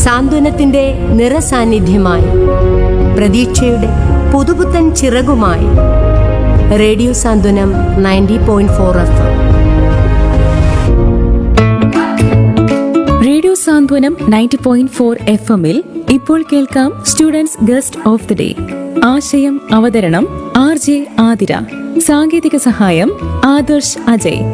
സാന്ത്വനത്തിന്റെ നിറസാന്നിധ്യമായി പ്രതീക്ഷയുടെ പുതുപുത്തൻ ചിറകുമായി radio Santhwanam ninety point four F radio Santhwanam ninety point four F എമ്മിൽ ഇപ്പോൾ കേൾക്കാം students guest of the day ആശയം അവതരണം ആർ ജെ ആതിര സാങ്കേതിക സഹായം ആദർശ് അജയ്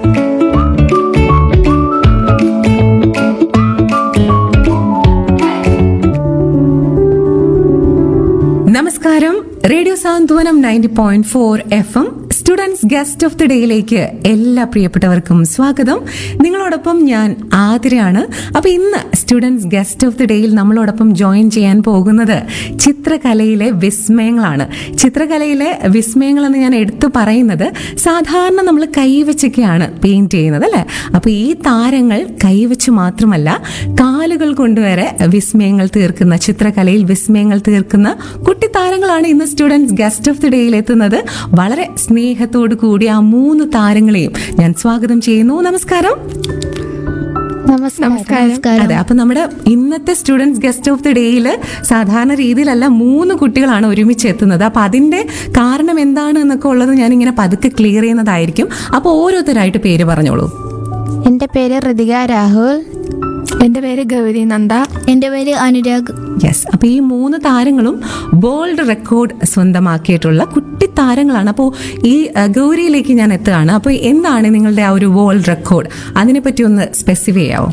നമസ്കാരം radio Santhwanam ninety point four F M students guest of the ഡേയിലേക്ക് എല്ലാ പ്രിയപ്പെട്ടവർക്കും സ്വാഗതം നിങ്ങളോടൊപ്പം ഞാൻ ആതിരയാണ് അപ്പൊ ഇന്ന് സ്റ്റുഡൻസ് ഗസ്റ്റ് ഓഫ് ദി ഡേയിൽ നമ്മളോടൊപ്പം ജോയിൻ ചെയ്യാൻ പോകുന്നത് ചിത്രകലയിലെ വിസ്മയങ്ങളാണ് ചിത്രകലയിലെ വിസ്മയങ്ങൾ എന്ന് ഞാൻ എടുത്തു പറയുന്നത് സാധാരണ നമ്മൾ കൈവച്ചൊക്കെയാണ് പെയിന്റ് ചെയ്യുന്നത് അല്ലേ അപ്പൊ ഈ താരങ്ങൾ കൈവച്ച് മാത്രമല്ല കാലുകൾ കൊണ്ടുവരെ വിസ്മയങ്ങൾ തീർക്കുന്ന ചിത്രകലയിൽ വിസ്മയങ്ങൾ തീർക്കുന്ന കുട്ടി താരങ്ങളാണ് ഇന്ന് സ്റ്റുഡൻസ് ഗസ്റ്റ് ഓഫ് ദി ഡേയിൽ എത്തുന്നത് വളരെ സ്നേഹത്തോടു കൂടി ആ മൂന്ന് താരങ്ങളെയും ഞാൻ സ്വാഗതം ചെയ്യുന്നു നമസ്കാരം നമസ്കാരം അതെ അപ്പൊ നമ്മുടെ ഇന്നത്തെ സ്റ്റുഡൻസ് ഗസ്റ്റ് ഓഫ് ദി ഡേയിൽ സാധാരണ രീതിയിലല്ല മൂന്ന് കുട്ടികളാണ് ഒരുമിച്ച് എത്തുന്നത് അപ്പൊ അതിന്റെ കാരണം എന്താണ് എന്നൊക്കെ ഉള്ളത് ഞാൻ ഇങ്ങനെ പതുക്കെ ക്ലിയർ ചെയ്യുന്നതായിരിക്കും അപ്പൊ ഓരോരുത്തരായിട്ട് പേര് പറഞ്ഞോളൂ എൻ്റെ പേര് ഋതിക രാഹുൽ എൻ്റെ പേര് ഗൗരി നന്ദ എൻ്റെ പേര് അനുരാഗ് യെസ് അപ്പൊ ഈ മൂന്ന് താരങ്ങളും വേൾഡ് റെക്കോർഡ് സ്വന്തമാക്കിയിട്ടുള്ള കുട്ടി താരങ്ങളാണ് അപ്പോൾ ഈ അഹ്, ഗൗരിയിലേക്ക് ഞാൻ എത്തുകയാണ് അപ്പോൾ എന്താണ് നിങ്ങളുടെ ആ ഒരു വേൾഡ് റെക്കോർഡ് അതിനെപ്പറ്റി ഒന്ന് സ്പെസിഫൈ ചെയ്യാവോ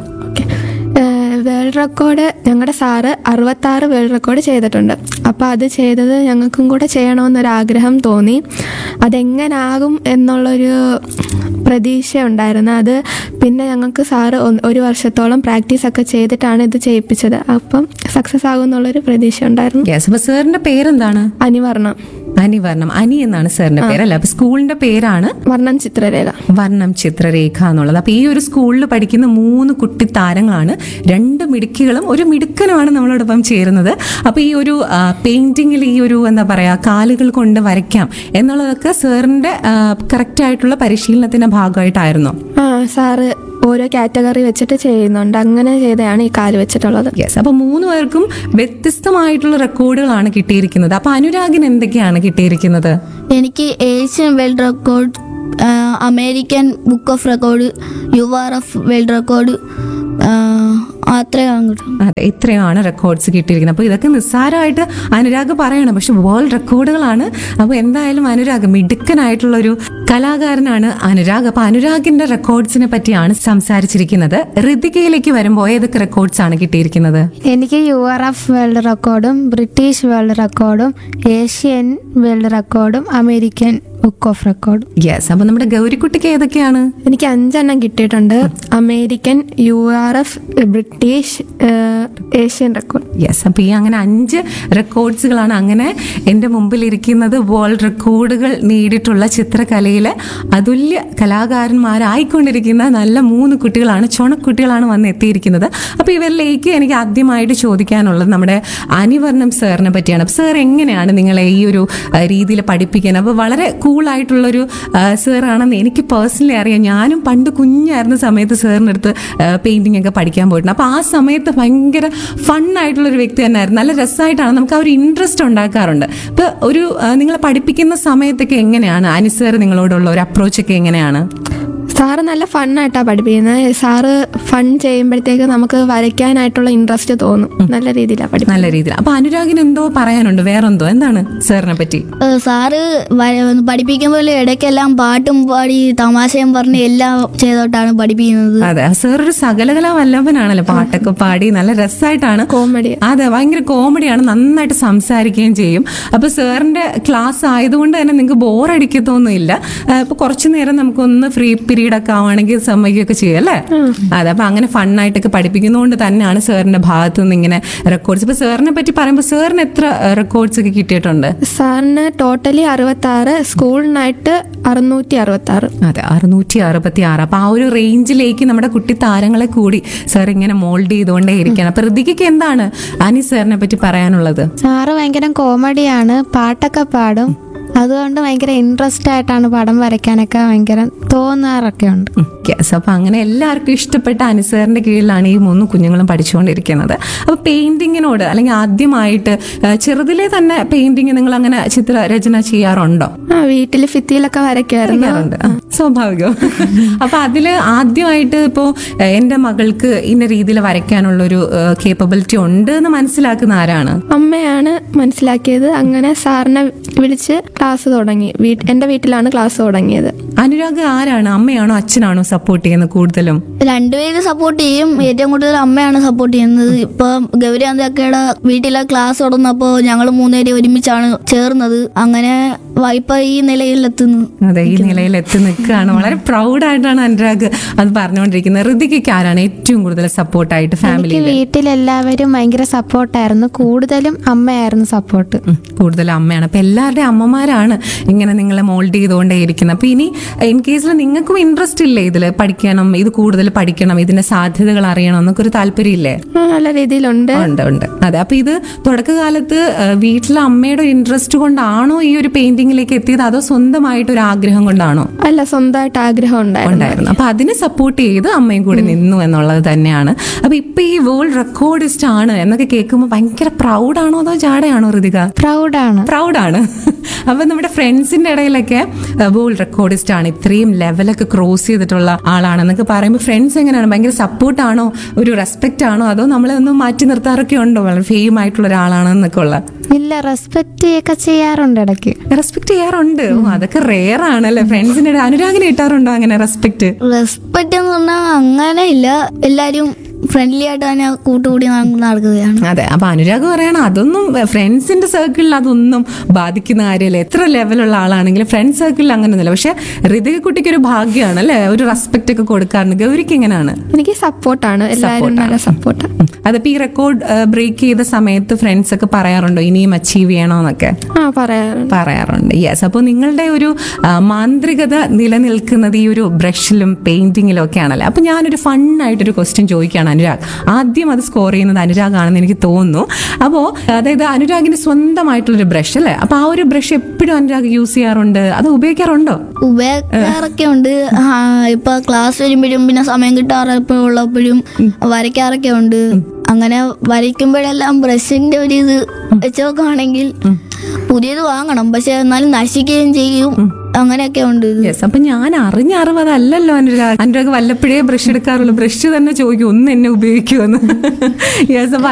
വേൾഡ് റെക്കോർഡ് ഞങ്ങളുടെ സാറ് അറുപത്താറ് വേൾഡ് റെക്കോർഡ് ചെയ്തിട്ടുണ്ട് അപ്പോൾ അത് ചെയ്തത് ഞങ്ങൾക്കും കൂടെ ചെയ്യണമെന്നൊരു ആഗ്രഹം തോന്നി അതെങ്ങനാകും എന്നുള്ളൊരു പ്രതീക്ഷ ഉണ്ടായിരുന്നു അത് പിന്നെ ഞങ്ങൾക്ക് സാറ് ഒന്ന് ഒരു വർഷത്തോളം പ്രാക്ടീസ് ഒക്കെ ചെയ്തിട്ടാണ് ഇത് ചെയ്യിപ്പിച്ചത് അപ്പം സക്സസ് ആകും എന്നുള്ളൊരു പ്രതീക്ഷ ഉണ്ടായിരുന്നു യെസ് അപ്പൊ സാറിന്റെ പേരെന്താണ് അനിവർണം അനി വർണ്ണം അനി എന്നാണ് സാറിന്റെ പേര് അല്ല അപ്പൊ സ്കൂളിന്റെ പേരാണ് വർണ്ണം ചിത്രരേഖ വർണ്ണം ചിത്രരേഖ എന്നുള്ളത് അപ്പൊ ഈ ഒരു സ്കൂളിൽ പഠിക്കുന്ന മൂന്ന് കുട്ടി താരങ്ങളാണ് രണ്ട് മിടുക്കികളും ഒരു മിടുക്കനുമാണ് നമ്മളോടൊപ്പം ചേരുന്നത് അപ്പൊ ഈ ഒരു പെയിന്റിങ്ങിൽ ഈ ഒരു എന്താ പറയാ കാലുകൾ കൊണ്ട് വരയ്ക്കാം എന്നുള്ളതൊക്കെ സാറിന്റെ കറക്റ്റ് ആയിട്ടുള്ള പരിശീലനത്തിന്റെ ഭാഗമായിട്ടായിരുന്നു ആ സാറ് ഓരോ കാറ്റഗറി വെച്ചിട്ട് ചെയ്യുന്നുണ്ട് അങ്ങനെ ചെയ്തതാണ് ഈ കാല് വെച്ചിട്ടുള്ളത് യെസ് അപ്പൊ മൂന്ന് പേർക്കും വ്യത്യസ്തമായിട്ടുള്ള റെക്കോർഡുകളാണ് കിട്ടിയിരിക്കുന്നത് അപ്പൊ അനുരാഗിന് എന്തൊക്കെയാണ് കിട്ടിയിരിക്കുന്നത് എനിക്ക് ഏഷ്യൻ വേൾഡ് റെക്കോർഡ് ആ, American book of record U R F world record ആ, അത്രയാണ് കിട്ടും അതെ ഇത്രയുമാണ് റെക്കോർഡ്സ് കിട്ടിയിരിക്കുന്നത് അപ്പോൾ ഇതൊക്കെ നിസ്സാരമായിട്ട് അനുരാഗ് പറയണം പക്ഷെ വേൾഡ് റെക്കോർഡുകളാണ് അപ്പോൾ എന്തായാലും അനുരാഗ് മിടുക്കനായിട്ടുള്ള ഒരു കലാകാരനാണ് അനുരാഗ് അപ്പോൾ അനുരാഗിന്റെ റെക്കോർഡ്സിനെ പറ്റിയാണ് സംസാരിച്ചിരിക്കുന്നത് ഋതികയിലേക്ക് വരുമ്പോൾ ഏതൊക്കെ റെക്കോർഡ്സ് ആണ് കിട്ടിയിരിക്കുന്നത് എനിക്ക് യു ആർ എഫ് വേൾഡ് റെക്കോർഡും ബ്രിട്ടീഷ് വേൾഡ് റെക്കോർഡും ഏഷ്യൻ വേൾഡ് റെക്കോർഡും അമേരിക്കൻ ബുക്ക് ഓഫ് റെക്കോർഡും യെസ് അപ്പോൾ നമ്മുടെ ഗൗരിക്കുട്ടിക്ക് ഏതൊക്കെയാണ് എനിക്ക് അഞ്ചെണ്ണം കിട്ടിയിട്ടുണ്ട് American U R F British ഏഹ്, ഏഷ്യൻ റെക്കോർഡ് യെസ് അപ്പോൾ ഈ അങ്ങനെ അഞ്ച് റെക്കോർഡ്സുകളാണ് അങ്ങനെ എൻ്റെ മുമ്പിൽ ഇരിക്കുന്നത് വേൾഡ് റെക്കോർഡുകൾ നേടിയിട്ടുള്ള ചിത്രകലയിലെ അതുല്യ കലാകാരന്മാരായിക്കൊണ്ടിരിക്കുന്ന നല്ല മൂന്ന് കുട്ടികളാണ് ചുണക്കുട്ടികളാണ് വന്ന് എത്തിയിരിക്കുന്നത് അപ്പോൾ ഇവരിലേക്ക് എനിക്ക് ആദ്യമായിട്ട് ചോദിക്കാനുള്ളത് നമ്മുടെ അനിവർണം സാറിനെ പറ്റിയാണ് അപ്പോൾ സാർ എങ്ങനെയാണ് നിങ്ങളെ ഈ ഒരു രീതിയിൽ പഠിപ്പിക്കാൻ അപ്പോൾ വളരെ കൂളായിട്ടുള്ളൊരു സാറാണെന്ന് എനിക്ക് പേഴ്സണലി അറിയാം ഞാനും പണ്ട് കുഞ്ഞായിരുന്ന സമയത്ത് സാറിൻ്റെ അടുത്ത് പെയിൻറ്റിംഗ് ഒക്കെ പഠിക്കാൻ പോയിട്ടുണ്ട് അപ്പോൾ ആ സമയത്ത് ഭയങ്കര ഫണ്ണായിട്ടുള്ള ഒരു വ്യക്തി തന്നെയായിരുന്നു നല്ല രസമായിട്ടാണ് നമുക്ക് ആ ഒരു ഇൻട്രസ്റ്റ് ഉണ്ടാക്കാറുണ്ട് ഇപ്പോൾ ഒരു നിങ്ങളെ പഠിപ്പിക്കുന്ന സമയത്തൊക്കെ എങ്ങനെയാണ് അനി സാർ നിങ്ങളോടുള്ള ഒരു അപ്രോച്ചൊക്കെ എങ്ങനെയാണ് സാറ് നല്ല ഫണ്ണായിട്ടാണ് പഠിപ്പിക്കുന്നത് സാറ് ഫൺ ചെയ്യുമ്പോഴത്തേക്ക് നമുക്ക് വരയ്ക്കാനായിട്ടുള്ള ഇൻട്രസ്റ്റ് തോന്നും നല്ല രീതിയിലാണ് പഠിപ്പിക്കുന്നത് നല്ല രീതിയിൽ അപ്പോൾ അനുരാഗിന് എന്തോ പറയാനുണ്ട് വേറെന്തോ എന്താണ് സാറിനെ പറ്റി ഏ, സാറ് വ- പഠിപ്പിക്കുമ്പോൾ ഇടയ്ക്കെല്ലാം പാട്ടും പാടി തമാശയും പറഞ്ഞ് എല്ലാം ചെയ്തോട്ടാണ് പഠിപ്പിക്കുന്നത് അതെ സാർ ഒരു സകലകലാ വല്ലഭനാണല്ലോ പാട്ടൊക്കെ പാടി നല്ല രസമായിട്ടാണ് കോമഡി അതെ ഭയങ്കര കോമഡിയാണ് നന്നായിട്ട് സംസാരിക്കുകയും ചെയ്യും അപ്പൊ സാറിന്റെ ക്ലാസ് ആയതുകൊണ്ട് തന്നെ നിങ്ങൾക്ക് ബോറടിക്കത്തൊന്നുമില്ല ഇപ്പൊ കുറച്ചു നേരം നമുക്കൊന്ന് ഫ്രീ പീരീഡ് ഒക്കെ ആവുകയാണെങ്കിൽ സമ്മതിക്കുകയൊക്കെ ചെയ്യും അല്ലേ അതെ അപ്പൊ അങ്ങനെ ഫണ്ണായിട്ടൊക്കെ പഠിപ്പിക്കുന്നതുകൊണ്ട് തന്നെയാണ് സാറിന്റെ ഭാഗത്തു നിന്ന് ഇങ്ങനെ റെക്കോർഡ്സ് ഇപ്പൊ സാറിനെ പറ്റി പറയുമ്പോൾ സാറിന് എത്ര റെക്കോർഡ്സ് ഒക്കെ കിട്ടിയിട്ടുണ്ട് സാറിന് ടോട്ടലി അറുപത്തി ആറ് സ്കൂളിനായിട്ട് അറുന്നൂറ്റി അറുപത്തി ആറ് അതെ അറുന്നൂറ്റി അറുപത്തി ആറ് അപ്പൊ ആ ഒരു റേഞ്ചിലേക്ക് നമ്മുടെ കുട്ടി താരങ്ങളെ കൂടി സാർ ഇങ്ങനെ മോൾഡ് ചെയ്തുകൊണ്ടേ ഇരിക്കുകയാണ് അപ്പൊ ഋതികയ്ക്ക് എന്താണ് അനി സാറിനെ പറ്റി പറയാനുള്ളത് സാറ് ഭയങ്കര കോമഡിയാണ് പാട്ടൊക്കെ പാടും അതുകൊണ്ട് ഭയങ്കര ഇൻട്രസ്റ്റ് ആയിട്ടാണ് പടം വരയ്ക്കാനൊക്കെ ഭയങ്കര തോന്നാറൊക്കെ ഉണ്ട് യെസ് അപ്പൊ അങ്ങനെ എല്ലാവർക്കും ഇഷ്ടപ്പെട്ട അനുസരിന്റെ കീഴിലാണ് ഈ മൂന്ന് കുഞ്ഞുങ്ങളും പഠിച്ചുകൊണ്ടിരിക്കുന്നത് അപ്പൊ പെയിന്റിങ്ങിനോട് അല്ലെങ്കിൽ ആദ്യമായിട്ട് ആ, ചെറുതിലെ തന്നെ പെയിന്റിങ് നിങ്ങൾ അങ്ങനെ ചിത്രരചന ചെയ്യാറുണ്ടോ ആ വീട്ടിൽ ഭിത്തിയിലൊക്കെ വരയ്ക്കുമായിരുന്നു ചെയ്യാറുണ്ട് ആ, സ്വാഭാവികം അപ്പൊ അതില് ആദ്യമായിട്ട് ഇപ്പോ ഏഹ്, എന്റെ മകൾക്ക് ഇന്ന രീതിയിൽ വരയ്ക്കാനുള്ളൊരു കേപ്പബിലിറ്റി ഉണ്ട് എന്ന് മനസ്സിലാക്കുന്ന ആരാണ് അമ്മയാണ് മനസ്സിലാക്കിയത് അങ്ങനെ സാറിനെ വിളിച്ച് ക്ലാസ് തുടങ്ങി വീട്ട് എൻ്റെ വീട്ടിലാണ് ക്ലാസ് തുടങ്ങിയത് അനുരാഗ് ആരാണ് അമ്മയാണോ അച്ഛനാണോ സപ്പോർട്ട് ചെയ്യുന്നത് കൂടുതലും രണ്ടുപേരും സപ്പോർട്ട് ചെയ്യും ഏറ്റവും കൂടുതൽ അമ്മയാണ് സപ്പോർട്ട് ചെയ്യുന്നത് ഇപ്പൊ ഗൗരി അന്തക്കയുടെ വീട്ടിലെ ക്ലാസ് തുടർന്നപ്പോ ഞങ്ങൾ മൂന്നുപേരും ഒരുമിച്ചാണ് ചേർന്നത് അങ്ങനെ വായ്പ ഈ നിലയിലെത്തുന്നു അതെ ഈ നിലയിൽ എത്തി നിൽക്കുകയാണ് വളരെ പ്രൗഡായിട്ടാണ് അനുരാഗ് അത് പറഞ്ഞുകൊണ്ടിരിക്കുന്നത് ഋതികയ്ക്ക് ആരാണ് ഏറ്റവും കൂടുതൽ സപ്പോർട്ടായിട്ട് എനിക്ക് ഫാമിലിയിൽ വീട്ടിലെല്ലാവരും ഭയങ്കര സപ്പോർട്ടായിരുന്നു കൂടുതലും അമ്മയായിരുന്നു സപ്പോർട്ട് ഉം, കൂടുതൽ അമ്മയാണ് അപ്പൊ എല്ലാവരുടെയും അമ്മമാരാണ് ഇങ്ങനെ നിങ്ങളെ മോൾഡ് ചെയ്തുകൊണ്ടേ ഇരിക്കുന്നത് അപ്പൊ ഇനി ഇൻ കേസിൽ നിങ്ങൾക്കും ഇൻട്രസ്റ്റ് ഇല്ലേ ഇതിൽ പഠിക്കണം ഇത് കൂടുതൽ പഠിക്കണം ഇതിന്റെ സാധ്യതകൾ അറിയണം എന്നൊക്കെ ഒരു താല്പര്യമില്ലേ ആ, നല്ല രീതിയിലുണ്ട് ഉണ്ട് ഉണ്ട് അതെ അപ്പൊ ഇത് തുടക്കകാലത്ത് ആ, വീട്ടിലെ അമ്മയുടെ ഇൻട്രസ്റ്റ് കൊണ്ടാണോ ഈ ഒരു പെയിന്റിങ്ങിലേക്ക് എത്തിയത് അതോ സ്വന്തമായിട്ട് ഒരു ആഗ്രഹം കൊണ്ടാണോ അല്ല സ്വന്തമായിട്ട് ആഗ്രഹം ഉണ്ടായിരുന്നു ഉണ്ടായിരുന്നു അപ്പൊ അതിനെ സപ്പോർട്ട് ചെയ്ത് അമ്മയും കൂടി നിന്നു എന്നുള്ളത് തന്നെയാണ് അപ്പൊ ഇപ്പൊ ഈ വേൾഡ് റെക്കോർഡിസ്റ്റ് ആണ് എന്നൊക്കെ കേൾക്കുമ്പോൾ ഭയങ്കര പ്രൗഡാണോ അതോ ജാടയാണോ ഋതിക പ്രൗഡാണ് പ്രൗഡാണ് അപ്പൊ നമ്മുടെ ഫ്രണ്ട്സിന്റെ ഇടയിലൊക്കെ വേൾഡ് റെക്കോർഡിസ്റ്റ് ആണ് ഇത്രയും ലെവലൊക്കെ ക്രോസ് ചെയ്തിട്ടുള്ള ആളാണെന്നൊക്കെ പറയുമ്പോൾ ഫ്രണ്ട്സ് എങ്ങനെയാണ് ഭയങ്കര സപ്പോർട്ടാണോ ഒരു റെസ്പെക്റ്റ് ആണോ അതോ നമ്മളെ ഒന്ന് മാറ്റി നിർത്താറൊക്കെ ഉണ്ടോ വളരെ ഫെയിം ആയിട്ടുള്ള ഒരാളാണെന്നൊക്കെ ഉള്ള ഇല്ല റെസ്പെക്റ്റ് ഒക്കെ ചെയ്യാറുണ്ട് ഇടയ്ക്ക് റെസ്പെക്ട് ചെയ്യാറുണ്ട് ഓ, അതൊക്കെ റെയർ ആണല്ലേ ഫ്രണ്ട്സിന്റെ ഇടയിൽ അനുരാഗിന് കിട്ടാറുണ്ടോ അങ്ങനെ റെസ്പെക്ട് റെസ്പെക്റ്റ് എന്ന് പറഞ്ഞാൽ അങ്ങനെ ഇല്ല എല്ലാരും ഫ്രണ്ട്ലി ആയിട്ട് തന്നെ കൂട്ടുകൂടി നട- നടക്കുകയാണ് അതെ അപ്പൊ അനുരാഗ് പറയണം അതൊന്നും ഫ്രണ്ട്സിന്റെ സർക്കിളിൽ അതൊന്നും ബാധിക്കുന്ന കാര്യമല്ല എത്ര ലെവലുള്ള ആളാണെങ്കിലും ഫ്രണ്ട് സർക്കിളിൽ അങ്ങനെയൊന്നുമില്ല പക്ഷെ ഋതിക കുട്ടിക്ക് ഒരു ഭാഗ്യമാണ് അല്ലെ ഒരു റെസ്പെക്ട് ഒക്കെ കൊടുക്കാറുണ്ട് ഗൗരിക്ക് എങ്ങനെയാണ് എനിക്ക് സപ്പോർട്ടാണ് എല്ലാവരും നല്ല സപ്പോർട്ടാണ് ഉം. അതിപ്പോ ഈ റെക്കോർഡ് ബ്രേക്ക് ചെയ്ത സമയത്ത് ഫ്രണ്ട്സ് ഒക്കെ പറയാറുണ്ടോ ഇനിയും അച്ചീവ് ചെയ്യണോന്നൊക്കെ ആ പറയാറുണ്ട് പറയാറുണ്ട് യെസ് അപ്പോൾ നിങ്ങളുടെ ഒരു ആ, മാന്ത്രികത നിലനിൽക്കുന്നത് ഈ ഒരു ബ്രഷിലും പെയിന്റിങ്ങിലും ഒക്കെ ആണല്ലോ അപ്പൊ ഞാനൊരു ഫണ്ണായിട്ടൊരു ക്വസ്റ്റ്യൻ ചോദിക്കുകയാണ് അനുരാഗ് ആദ്യം അത് സ്കോർ ചെയ്യുന്നത് അനുരാഗ് ആണെന്ന് എനിക്ക് തോന്നുന്നു അപ്പോൾ അതായത് അനുരാഗിന്റെ സ്വന്തമായിട്ടുള്ളൊരു ബ്രഷ് അല്ലേ അപ്പൊ ആ ഒരു ബ്രഷ് എപ്പോഴും അനുരാഗ് യൂസ് ചെയ്യാറുണ്ട് അത് ഉപയോഗിക്കാറുണ്ടോ ഉപയോഗിക്കാറൊക്കെ ഉണ്ട് ആ, ഇപ്പൊ ക്ലാസ് വരുമ്പോഴും പിന്നെ സമയം കിട്ടാറപ്പോൾ ഉള്ളപ്പോഴും വരയ്ക്കാറൊക്കെ ഉണ്ട് അങ്ങനെ വരയ്ക്കുമ്പോഴെല്ലാം ബ്രഷിന്റെ ഒരു ഇത് വെച്ച് നോക്കുകയാണെങ്കിൽ പുതിയത് വാങ്ങണം പക്ഷെ എന്നാലും നശിക്കുകയും ചെയ്യും അങ്ങനെയൊക്കെ ഉണ്ട് ഇത് യെസ് അപ്പൊ ഞാൻ അറിഞ്ഞ അറിവ് അതല്ലല്ലോ അനുരാഗ് അനുരാഗ് വല്ലപ്പോഴേ ബ്രഷ് എടുക്കാറുള്ളൂ ബ്രഷ് തന്നെ ചോദിക്കും ഒന്ന് എന്നെ ഉപയോഗിക്കുമെന്ന് യെസ് അപ്പൊ